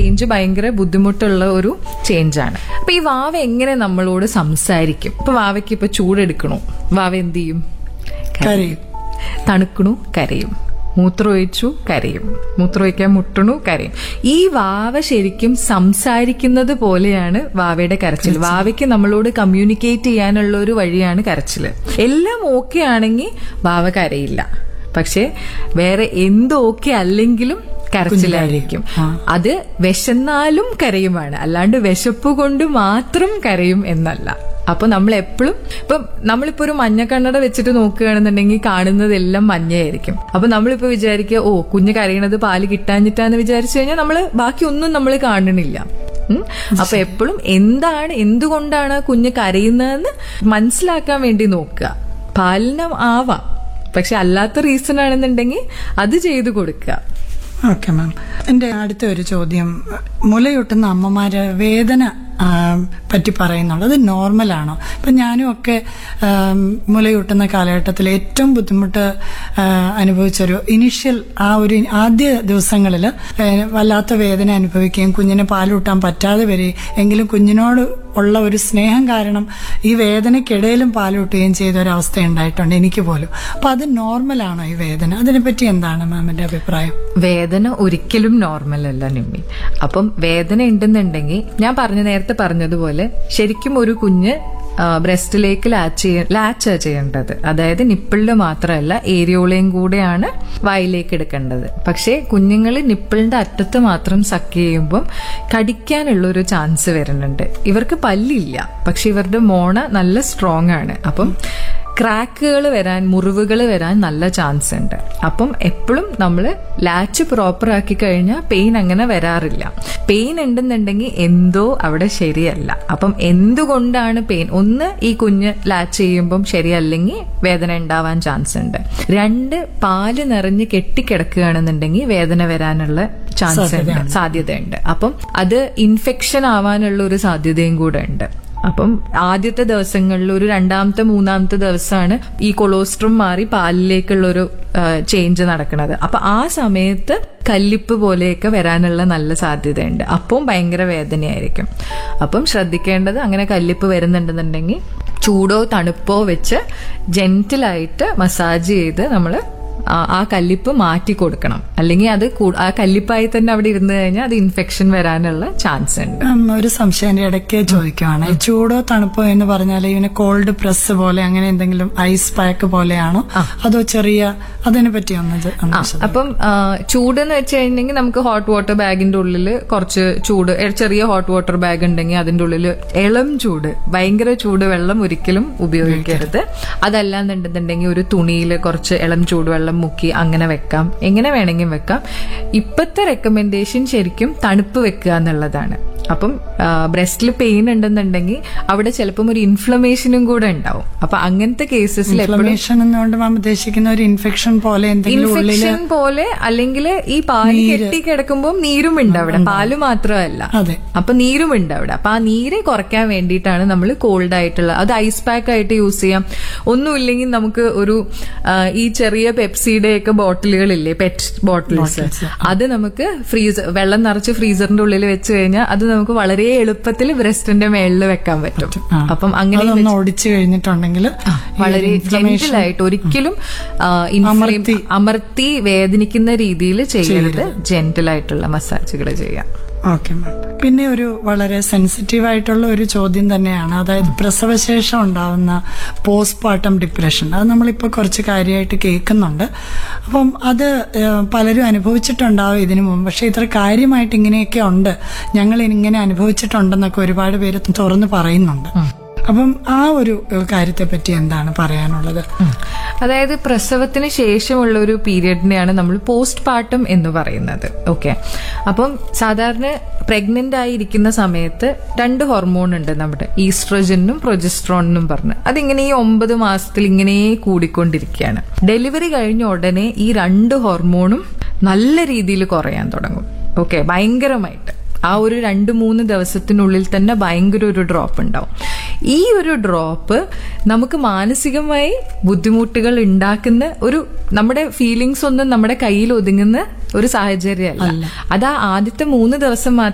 Change ഭയങ്കര ബുദ്ധിമുട്ടുള്ള ഒരു ചേഞ്ച് ആണ് അപ്പൊ ഈ വാവ എങ്ങനെ നമ്മളോട് സംസാരിക്കും ഇപ്പൊ വാവയ്ക്ക് ഇപ്പൊ ചൂടെടുക്കണു വാവ എന്ത് ചെയ്യും കരയും തണുക്കണു കരയും മൂത്രമൊഴിച്ചു കരയും മൂത്രമൊഴിക്കാൻ മുട്ടണു കരയും ഈ വാവ ശരിക്കും സംസാരിക്കുന്നത് പോലെയാണ് വാവയുടെ കരച്ചിൽ വാവയ്ക്ക് നമ്മളോട് കമ്മ്യൂണിക്കേറ്റ് ചെയ്യാനുള്ള ഒരു വഴിയാണ് കരച്ചിൽ എല്ലാം ഓക്കെ ആണെങ്കിൽ വാവ കരയില്ല പക്ഷെ വേറെ എന്ത് ഓക്കെ അല്ലെങ്കിലും കരച്ചിലായിരിക്കും അത് വിശന്നാലും കരയുമാണ് അല്ലാണ്ട് വിശപ്പ് കൊണ്ട് മാത്രം കരയും എന്നല്ല അപ്പൊ നമ്മൾ എപ്പോഴും ഇപ്പം നമ്മളിപ്പോ ഒരു മഞ്ഞ കണ്ണട വെച്ചിട്ട് നോക്കുകയാണെന്നുണ്ടെങ്കിൽ കാണുന്നതെല്ലാം മഞ്ഞയായിരിക്കും അപ്പൊ നമ്മളിപ്പോ വിചാരിക്കുക ഓ കുഞ്ഞ് കരയണത് പാല് കിട്ടാഞ്ഞിട്ടാന്ന് വിചാരിച്ചു കഴിഞ്ഞാൽ നമ്മള് ബാക്കി ഒന്നും നമ്മൾ കാണണില്ല ഉം. അപ്പൊ എപ്പോഴും എന്താണ് എന്തുകൊണ്ടാണ് കുഞ്ഞ് കരയുന്നതെന്ന് മനസ്സിലാക്കാൻ വേണ്ടി നോക്കുക പാലിന് ആവാം പക്ഷെ അല്ലാത്ത റീസൺ ആണെന്നുണ്ടെങ്കിൽ അത് ചെയ്തു കൊടുക്കുക ഓക്കെ മാം എന്റെ അടുത്ത ഒരു ചോദ്യം മുലയൂട്ടുന്ന അമ്മമാര് വേദന ആ, പറ്റി പറയുന്നുണ്ട് അത് നോർമലാണോ ഇപ്പൊ ഞാനും ഒക്കെ ആം, മുലയൂട്ടുന്ന കാലഘട്ടത്തിൽ ഏറ്റവും ബുദ്ധിമുട്ട് ആ, അനുഭവിച്ചൊരു ഇനിഷ്യൽ ആ ഒരു ആദ്യ ദിവസങ്ങളിൽ വല്ലാത്ത വേദന അനുഭവിക്കുകയും കുഞ്ഞിനെ പാലൂട്ടാൻ പറ്റാതെ വരികയും എങ്കിലും കുഞ്ഞിനോട് ഉള്ള ഒരു സ്നേഹം കാരണം ഈ വേദനയ്ക്കിടയിലും പാലൂട്ടുകയും ചെയ്ത ഒരു അവസ്ഥ ഉണ്ടായിട്ടുണ്ട് എനിക്ക് പോലും അപ്പൊ അത് നോർമലാണോ ഈ വേദന അതിനെപ്പറ്റി എന്താണ് മാമിന്റെ അഭിപ്രായം വേദന ഒരിക്കലും നോർമൽ അല്ല നിമ്മി അപ്പം വേദന ഉണ്ടെന്നുണ്ടെങ്കിൽ ഞാൻ പറഞ്ഞ നേരത്തെ പറഞ്ഞതുപോലെ ശരിക്കും ഒരു കുഞ്ഞ് ബ്രസ്റ്റിലേക്ക് ലാച്ച് ചെയ്യ ലാച്ച് ചെയ്യേണ്ടത് അതായത് നിപ്പിളില് മാത്രമല്ല ഏരിയോളയും കൂടെയാണ് വായിലേക്ക് എടുക്കേണ്ടത് പക്ഷേ കുഞ്ഞുങ്ങൾ നിപ്പിളിന്റെ അറ്റത്ത് മാത്രം സക്ക് ചെയ്യുമ്പം കടിക്കാനുള്ള ഒരു ചാൻസ് വരുന്നുണ്ട് ഇവർക്ക് പല്ലില്ല പക്ഷെ ഇവരുടെ മോണ നല്ല സ്ട്രോങ് ആണ് അപ്പം ക്രാക്കുകൾ വരാൻ മുറിവുകൾ വരാൻ നല്ല ചാൻസ് ഉണ്ട് അപ്പം എപ്പോഴും നമ്മൾ ലാച്ച് പ്രോപ്പർ ആക്കി കഴിഞ്ഞാൽ പെയിൻ അങ്ങനെ വരാറില്ല പെയിൻ ഉണ്ടെന്നുണ്ടെങ്കിൽ എന്തോ അവിടെ ശരിയല്ല അപ്പം എന്തുകൊണ്ടാണ് പെയിൻ ഒന്ന് ഈ കുഞ്ഞ് ലാച്ച് ചെയ്യുമ്പം ശരിയല്ലെങ്കിൽ വേദന ഉണ്ടാവാൻ ചാൻസ് ഉണ്ട് രണ്ട് പാല് നിറഞ്ഞ് കെട്ടിക്കിടക്കുകയാണെന്നുണ്ടെങ്കിൽ വേദന വരാനുള്ള ചാൻസ് ഉണ്ട് സാധ്യതയുണ്ട് അപ്പം അത് ഇൻഫെക്ഷൻ ആവാനുള്ള ഒരു സാധ്യതയും കൂടെ ഉണ്ട് അപ്പം ആദ്യത്തെ ദിവസങ്ങളിൽ ഒരു രണ്ടാമത്തെ മൂന്നാമത്തെ ദിവസമാണ് ഈ കൊളോസ്ട്രം മാറി പാലിലേക്കുള്ള ഒരു ചേഞ്ച് നടക്കുന്നത് അപ്പൊ ആ സമയത്ത് കല്ലിപ്പ് പോലെയൊക്കെ വരാനുള്ള നല്ല സാധ്യതയുണ്ട് അപ്പം ഭയങ്കര വേദനയായിരിക്കും അപ്പം ശ്രദ്ധിക്കേണ്ടത് അങ്ങനെ കല്ലിപ്പ് വരുന്നുണ്ടെന്നുണ്ടെങ്കിൽ ചൂടോ തണുപ്പോ വെച്ച് ജെന്റിലായിട്ട് മസാജ് ചെയ്ത് നമ്മൾ ആ കല്ലിപ്പ് മാറ്റി കൊടുക്കണം അല്ലെങ്കിൽ അത് കൂ- ആ കല്ലിപ്പായി തന്നെ അവിടെ ഇരുന്ന് കഴിഞ്ഞാൽ അത് ഇൻഫെക്ഷൻ വരാനുള്ള ചാൻസ് ഉണ്ട് ഉം, ഒരു സംശയം എന്റെ ഇടയ്ക്ക് ചോദിക്കുവാണ് ഈ ചൂടോ തണുപ്പോ എന്ന് പറഞ്ഞാൽ ഇവന് കോൾഡ് പ്രസ് പോലെ അങ്ങനെ എന്തെങ്കിലും ഐസ് പാക്ക് പോലെയാണോ അതോ ചെറിയ അതിനെ പറ്റി ഒന്ന് ഇത് ഒന്ന് വിശദീകരിക്ക്. അപ്പം ആ, ചൂട് എന്ന് വെച്ച് കഴിഞ്ഞെങ്കിൽ നമുക്ക് ഹോട്ട് വാട്ടർ ബാഗിന്റെ ഉള്ളിൽ കുറച്ച് ചൂട് എ- ചെറിയ ഹോട്ട് വാട്ടർ ബാഗ് ഉണ്ടെങ്കിൽ അതിന്റെ ഉള്ളിൽ ഇളം ചൂട് ഭയങ്കര ചൂട് വെള്ളം ഒരിക്കലും ഉപയോഗിക്കരുത് അതല്ലാന്നുണ്ടെന്നുണ്ടെങ്കിൽ ഒരു തുണിയിൽ കുറച്ച് ഇളം ചൂടുവെള്ളം മുക്കി അങ്ങനെ വെക്കാം എങ്ങനെ വേണമെങ്കിലും വെക്കാം ഇപ്പത്തെ റെക്കമെൻഡേഷൻ ശരിക്കും തണുപ്പ് വെക്കുക എന്നുള്ളതാണ് അപ്പം ബ്രസ്റ്റിൽ പെയിൻ ഉണ്ടെന്നുണ്ടെങ്കിൽ അവിടെ ചിലപ്പം ഒരു ഇൻഫ്ലമേഷനും കൂടെ ഉണ്ടാവും അപ്പൊ അങ്ങനത്തെ കേസസിൽ എപ്പോഴും ഇൻഫ്ലമേഷൻ എന്നുകൊണ്ട് മാം ഉദ്ദേശിക്കുന്ന ഒരു ഇൻഫെക്ഷൻ പോലെ എന്തെങ്കിലും ഉള്ളില് ഇൻഫെക്ഷൻ പോലെ അല്ലെങ്കിൽ ഈ പാല് കെട്ടി കിടക്കുമ്പോൾ നീരും ഉണ്ട് അവിടെ പാല് മാത്രമല്ല അതെ അപ്പൊ നീരും ഉണ്ട് അവിടെ അപ്പൊ ആ നീര് കുറയ്ക്കാൻ വേണ്ടിയിട്ടാണ് നമ്മൾ കോൾഡ് ആയിട്ടുള്ള അത് ഐസ് പാക്ക് ആയിട്ട് യൂസ് ചെയ്യാം ഒന്നുമില്ലെങ്കിൽ നമുക്ക് ഒരു ആ, ഈ ചെറിയ പെപ്സിയുടെ ഒക്കെ ബോട്ടിലുകളില്ലേ പെറ്റ് ബോട്ടിൽസ് അത് നമുക്ക് ഫ്രീസർ വെള്ളം നിറച്ച് ഫ്രീസറിന്റെ ഉള്ളിൽ വെച്ച് കഴിഞ്ഞാൽ അത് നമുക്ക് വളരെ എളുപ്പത്തിൽ ബ്രസ്റ്റിന്റെ മേളിൽ വെക്കാൻ പറ്റും ആ. അപ്പം അങ്ങനെ അതൊന്ന് ഒടിച്ചു കഴിഞ്ഞിട്ടുണ്ടെങ്കിൽ വളരെ ജെന്റിലായിട്ട് ഒരിക്കലും ആ, inflame- അമർത്തി വേദനിക്കുന്ന രീതിയിൽ ചെയ്യരുത് ജെന്റിലായിട്ടുള്ള മസാജുകൾ ചെയ്യാം ഓക്കെ മാം പിന്നെ ഒരു വളരെ സെൻസിറ്റീവ് ആയിട്ടുള്ള ഒരു ചോദ്യം തന്നെയാണ് അതായത് പ്രസവശേഷം ഉണ്ടാവുന്ന പോസ്റ്റ്മോർട്ടം ഡിപ്രഷൻ അത് നമ്മളിപ്പോൾ കുറച്ച് കാര്യമായിട്ട് കേൾക്കുന്നുണ്ട് അപ്പം അത് ഏഹ്, പലരും അനുഭവിച്ചിട്ടുണ്ടാവും ഇതിനു മുമ്പ് പക്ഷെ ഇത്ര കാര്യമായിട്ട് ഇങ്ങനെയൊക്കെ ഉണ്ട് ഞങ്ങൾ ഇങ്ങനെ അനുഭവിച്ചിട്ടുണ്ടെന്നൊക്കെ ഒരുപാട് പേര് തുറന്ന് പറയുന്നുണ്ട് അപ്പം ആ ഒരു ഏഹ്, കാര്യത്തെ പറ്റി എന്താണ് പറയാനുള്ളത് അതായത് പ്രസവത്തിന് ശേഷമുള്ള ഒരു പീരിയഡിനെയാണ് നമ്മൾ പോസ്റ്റ് പാർട്ടം എന്ന് പറയുന്നത് ഓക്കെ അപ്പം സാധാരണ പ്രഗ്നന്റ് ആയിരിക്കുന്ന സമയത്ത് രണ്ട് ഹോർമോൺ ഉണ്ട് നമ്മുടെ ഈസ്ട്രോജനും പ്രൊജസ്ട്രോണെന്നും പറഞ്ഞ് അതിങ്ങനെ ഈ ഒമ്പത് മാസത്തിൽ ഇങ്ങനെ കൂടിക്കൊണ്ടിരിക്കുകയാണ് ഡെലിവറി കഴിഞ്ഞ ഉടനെ ഈ രണ്ട് ഹോർമോണും നല്ല രീതിയിൽ കുറയാൻ തുടങ്ങും ഓക്കെ ഭയങ്കരമായിട്ട് ആ ഒരു രണ്ട് മൂന്ന് ദിവസത്തിനുള്ളിൽ തന്നെ ഭയങ്കര ഒരു ഡ്രോപ്പ് ഉണ്ടാവും ഈ ഒരു ഡ്രോപ്പ് നമുക്ക് മാനസികമായി ബുദ്ധിമുട്ടുകൾ ഉണ്ടാക്കുന്ന ഒരു നമ്മുടെ ഫീലിങ്സ് ഒന്നും നമ്മുടെ കയ്യിൽ ഒതുങ്ങുന്ന ഒരു സാഹചര്യമല്ല അത് ആ ആദ്യത്തെ മൂന്ന് ദിവസം മാത്രം